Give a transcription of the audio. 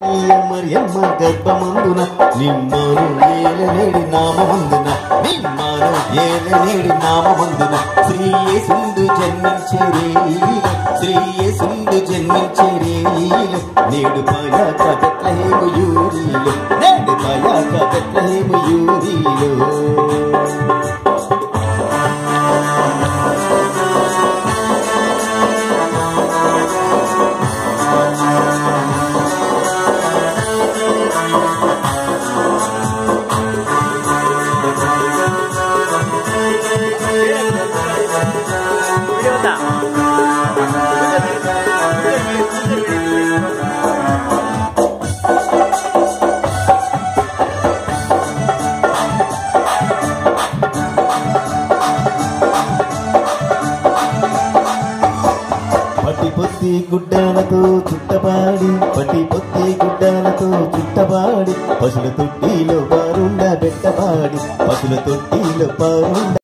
మరియమ్మ గర్భమందున నిమ్మాను ఏలనేడి నామమందున నిమ్మాను ఏలనేడి నామమందున శ్రీయేసుండు జన్మించేరీల శ్రీయేసుండు జన్మించేరీల నేడు పాయాక బెత్లహేము యూరీలో నేడు పాయాక బెత్లహేము యూరీలో పట్టి పొత్తి గుడ్డాలతో చుట్టపాడి పట్టి పొత్తి గుడ్డాలతో చుట్టపాడి పశుల తొట్టిలో పారుండ బెట్టపాడి పశుల తొట్టిలో పారుండ